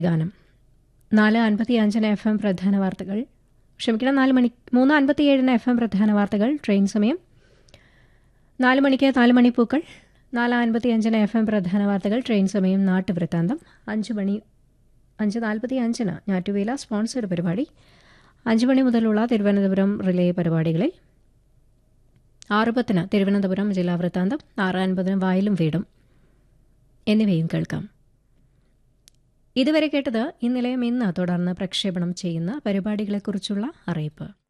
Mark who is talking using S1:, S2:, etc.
S1: ഗാനം നാല് അൻപത്തി അഞ്ചിന് എഫ് എം പ്രധാന വാർത്തകൾ ക്ഷമിക്കണം നാല് മണി മൂന്ന് അൻപത്തിയേഴിന് എഫ് എം പ്രധാന വാർത്തകൾ ട്രെയിൻ സമയം നാല് മണിക്ക് നാല് മണിപ്പൂക്കൾ നാല് അൻപത്തി അഞ്ചിന് എഫ് എം പ്രധാന വാർത്തകൾ ട്രെയിൻ സമയം നാട്ടുവൃത്താന്തം അഞ്ച് മണി അഞ്ച് നാൽപ്പത്തി അഞ്ചിന് ഞാറ്റുവേല സ്പോൺസർഡ് പരിപാടി അഞ്ച് മണി മുതലുള്ള തിരുവനന്തപുരം റിലേ പരിപാടികളിൽ ആറ് പത്തിന് തിരുവനന്തപുരം ജില്ലാ വൃത്താന്തം ആറ് അൻപതിന് വയലും വീടും എന്നിവയും കേൾക്കാം ഇതുവരെ കേട്ടത് ഇന്നലെയും ഇന്ന് തുടർന്ന് പ്രക്ഷേപണം ചെയ്യുന്ന പരിപാടികളെക്കുറിച്ചുള്ള അറിയിപ്പ്